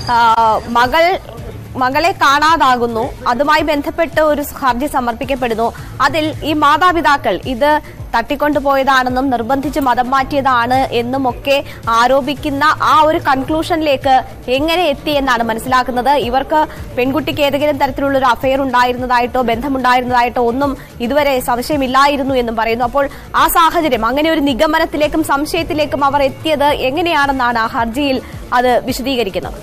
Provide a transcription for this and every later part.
ആ, മകൾ മകളെ കാണാതാകുന്നു അതുമായി ബന്ധപ്പെട്ട് ഒരു ഹർജി സമർപ്പിക്കപ്പെടുന്നു അതിൽ ഈ മാതാപിതാക്കൾ ഇത് തട്ടിക്കൊണ്ടുപോയതാണെന്നും നിർബന്ധിച്ച് മതം മാറ്റിയതാണ് എന്നുമൊക്കെ ആരോപിക്കുന്ന ആ ഒരു കൺക്ലൂഷനിലേക്ക് എങ്ങനെ എത്തി എന്നാണ് മനസ്സിലാക്കുന്നത് ഇവർക്ക് പെൺകുട്ടിക്ക് ഏതെങ്കിലും തരത്തിലുള്ള ഒരു അഫയർ ഉണ്ടായിരുന്നതായിട്ടോ ബന്ധമുണ്ടായിരുന്നതായിട്ടോ ഒന്നും ഇതുവരെ സംശയമില്ലായിരുന്നു എന്നും പറയുന്നു അപ്പോൾ ആ സാഹചര്യം അങ്ങനെ ഒരു നിഗമനത്തിലേക്കും സംശയത്തിലേക്കും അവർ എത്തിയത് എങ്ങനെയാണെന്നാണ് ആ ഹർജിയിൽ അത് വിശദീകരിക്കുന്നത്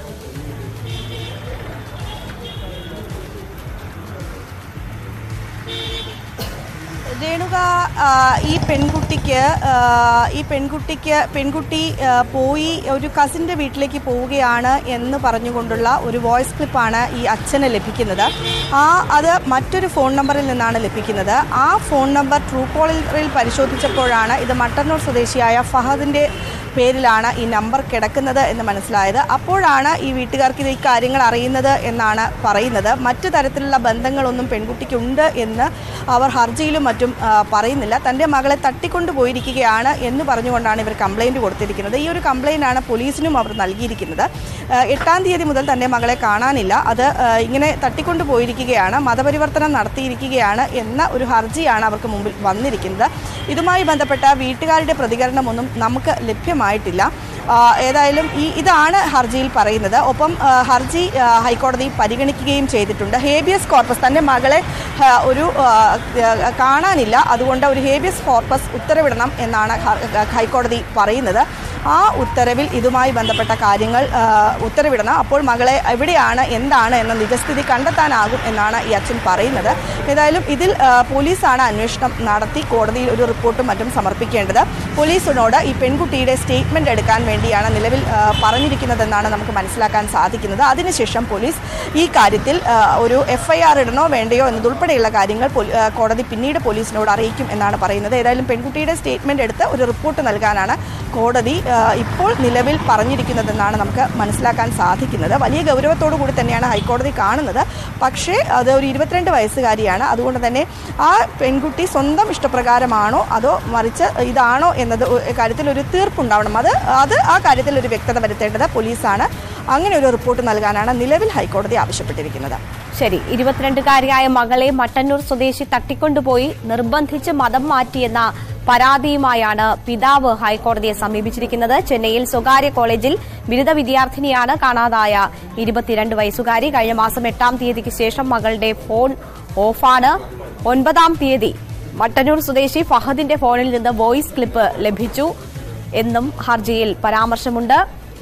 രേണുക ആ, ഈ പെൺകുട്ടിക്ക് ആ, ഈ പെൺകുട്ടിക്ക് പെൺകുട്ടി ആ, പോയി ഒരു കസിൻ്റെ വീട്ടിലേക്ക് പോവുകയാണ് എന്ന് പറഞ്ഞുകൊണ്ടുള്ള ഒരു വോയിസ് ക്ലിപ്പാണ് ഈ അച്ഛന് ലഭിക്കുന്നത് ആ അത് മറ്റൊരു ഫോൺ നമ്പറിൽ നിന്നാണ് ലഭിക്കുന്നത് ആ ഫോൺ നമ്പർ ട്രൂ കോളറിൽ പരിശോധിച്ചപ്പോഴാണ് ഇത് മട്ടന്നൂർ സ്വദേശിയായ ഫഹദിൻ്റെ പേരിലാണ് ഈ നമ്പർ കിടക്കുന്നത് എന്ന് മനസ്സിലായത് അപ്പോഴാണ് ഈ വീട്ടുകാർക്ക് ഇത് ഈ കാര്യങ്ങൾ അറിയുന്നത് എന്നാണ് പറയുന്നത് മറ്റു തരത്തിലുള്ള ബന്ധങ്ങളൊന്നും പെൺകുട്ടിക്കുണ്ട് എന്ന് അവർ ഹർജിയിലും മറ്റും ആ, പറയുന്നില്ല തൻ്റെ മകളെ തട്ടിക്കൊണ്ടു പോയിരിക്കുകയാണ് എന്ന് പറഞ്ഞുകൊണ്ടാണ് ഇവർ കംപ്ലൈൻറ്റ് കൊടുത്തിരിക്കുന്നത് ഈ ഒരു കംപ്ലൈൻ്റ് ആണ് പോലീസിനും അവർ നൽകിയിരിക്കുന്നത് ആ, എട്ടാം തീയതി മുതൽ തൻ്റെ മകളെ കാണാനില്ല അത് ആ, ഇങ്ങനെ തട്ടിക്കൊണ്ടു പോയിരിക്കുകയാണ് മതപരിവർത്തനം നടത്തിയിരിക്കുകയാണ് എന്ന ഒരു ഹർജിയാണ് അവർക്ക് മുമ്പിൽ വന്നിരിക്കുന്നത് ഇതുമായി ബന്ധപ്പെട്ട വീട്ടുകാരുടെ പ്രതികരണമൊന്നും നമുക്ക് ലഭ്യമായിട്ടില്ല ആ, ഏതായാലും ഈ ഇതാണ് ഹർജിയിൽ പറയുന്നത് ഒപ്പം ആ, ഹർജി ആ, ഹൈക്കോടതി പരിഗണിക്കുകയും ചെയ്തിട്ടുണ്ട് ഹേബിയസ് കോർപ്പസ് തൻ്റെ മകളെ ആ, ഒരു ആ, ആ, കാണാനില്ല അതുകൊണ്ട് ഒരു ഹേബിയസ് കോർപ്പസ് ഉത്തരവിടണം എന്നാണ് ഹ- ഹൈക്കോടതി പറയുന്നത് ആ ഉത്തരവിൽ ഇതുമായി ബന്ധപ്പെട്ട കാര്യങ്ങൾ ആ, ഉത്തരവിടണം അപ്പോൾ മകളെ എവിടെയാണ് എന്താണ് എന്ന നിജസ്ഥിതി കണ്ടെത്താനാകും എന്നാണ് ഈ അച്ഛൻ പറയുന്നത് ഏതായാലും ഇതിൽ ആ, പോലീസാണ് അന്വേഷണം നടത്തി കോടതിയിൽ ഒരു റിപ്പോർട്ടും മറ്റും സമർപ്പിക്കേണ്ടത് പോലീസിനോട് ഈ പെൺകുട്ടിയുടെ സ്റ്റേറ്റ്മെന്റ് എടുക്കാൻ വേണ്ടിയാണ് നിലവിൽ ആ, പറഞ്ഞിരിക്കുന്നതെന്നാണ് നമുക്ക് മനസ്സിലാക്കാൻ സാധിക്കുന്നത് അതിനുശേഷം പോലീസ് ഈ കാര്യത്തിൽ ആ, ഒരു എഫ്ഐആർ ഇടണോ വേണ്ടയോ എന്നതുൾപ്പെടെയുള്ള കാര്യങ്ങൾ പോലീ- ആ, കോടതി പിന്നീട് പോലീസിനോട് അറിയിക്കും എന്നാണ് പറയുന്നത് ഏതായാലും പെൺകുട്ടിയുടെ സ്റ്റേറ്റ്മെന്റ് എടുത്ത് ഒരു റിപ്പോർട്ട് നൽകാനാണ് കോടതി ആ, ഇപ്പോൾ നിലവിൽ പറഞ്ഞിരിക്കുന്നതെന്നാണ് നമുക്ക് മനസ്സിലാക്കാൻ സാധിക്കുന്നത് വലിയ ഗൗരവത്തോടു കൂടി തന്നെയാണ് ഹൈക്കോടതി കാണുന്നത് പക്ഷേ അത് ഒരു ഇരുപത്തിരണ്ട് വയസ്സുകാരിയാണ് അതുകൊണ്ട് തന്നെ ആ പെൺകുട്ടി സ്വന്തം ഇഷ്ടപ്രകാരമാണോ അതോ മറിച്ച് ഇതാണോ എന്നത് ഒ- കാര്യത്തിൽ ഒരു തീർപ്പുണ്ടാവണം അത് അത് ആ കാര്യത്തിൽ ഒരു വ്യക്തത വരുത്തേണ്ടത് പോലീസാണ് അങ്ങനെ ഒരു റിപ്പോർട്ട് നൽകാനാണ് നിലവിൽ ഹൈക്കോടതി ആവശ്യപ്പെട്ടിരിക്കുന്നത് ശരി ഇരുപത്തിരണ്ടുകാരിയായ മകളെ മട്ടന്നൂർ സ്വദേശി തട്ടിക്കൊണ്ടുപോയി നിർബന്ധിച്ച് മതം മാറ്റിയെന്ന പരാതിയുമായാണ് പിതാവ് ഹൈക്കോടതിയെ സമീപിച്ചിരിക്കുന്നത് ചെന്നൈയിൽ സ്വകാര്യ കോളേജിൽ ബിരുദ വിദ്യാർത്ഥിനിയാണ് കാണാതായ ഇരുപത്തിരണ്ട് വയസ്സുകാരി കഴിഞ്ഞ മാസം എട്ടാം തീയതിക്ക് ശേഷം മകളുടെ ഫോൺ ഓഫാണ് ഒൻപതാം തീയതി മട്ടന്നൂർ സ്വദേശി ഫഹദിന്റെ ഫോണിൽ നിന്ന് വോയിസ് ക്ലിപ്പ് ലഭിച്ചു എന്നും ഹർജിയിൽ പരാമർശമുണ്ട്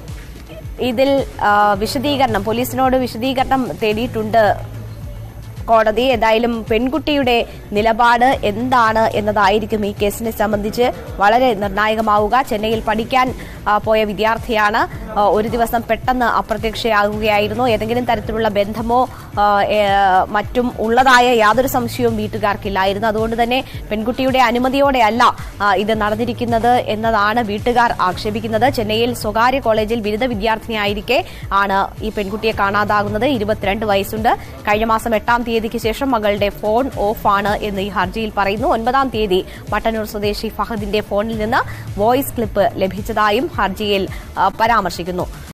ഇതിൽ ആ, വിശദീകരണം പോലീസിനോട് വിശദീകരണം തേടിയിട്ടുണ്ട് കോടതി ഏതായാലും പെൺകുട്ടിയുടെ നിലപാട് എന്താണ് എന്നതായിരിക്കും ഈ കേസിനെ സംബന്ധിച്ച് വളരെ നിർണായകമാവുക ചെന്നൈയിൽ പഠിക്കാൻ ആ, പോയ വിദ്യാർത്ഥിയാണ് ആ, ഒരു ദിവസം പെട്ടെന്ന് അപ്രത്യക്ഷയാകുകയായിരുന്നു ഏതെങ്കിലും തരത്തിലുള്ള ബന്ധമോ ആ, ഏ, മറ്റും ഉള്ളതായ യാതൊരു സംശയവും വീട്ടുകാർക്കില്ലായിരുന്നു അതുകൊണ്ട് തന്നെ പെൺകുട്ടിയുടെ അനുമതിയോടെയല്ല ആ, ഇത് നടന്നിരിക്കുന്നത് എന്നതാണ് വീട്ടുകാർ ആക്ഷേപിക്കുന്നത് ചെന്നൈയിൽ സ്വകാര്യ കോളേജിൽ ബിരുദ വിദ്യാർത്ഥിനിയായിരിക്കെ ആണ് ഈ പെൺകുട്ടിയെ കാണാതാകുന്നത് ഇരുപത്തിരണ്ട് വയസ്സുണ്ട് കഴിഞ്ഞ മാസം എട്ടാം തീയതിക്ക് ശേഷം മകളുടെ ഫോൺ ഓഫാണ് എന്ന് ഈ ഹർജിയിൽ പറയുന്നു ഒൻപതാം തീയതി മട്ടന്നൂർ സ്വദേശി ഫഹദിന്റെ ഫോണിൽ നിന്ന് വോയിസ് ക്ലിപ്പ് ലഭിച്ചതായും ഹർജിയിൽ ആ, പരാമർശിക്കുന്നു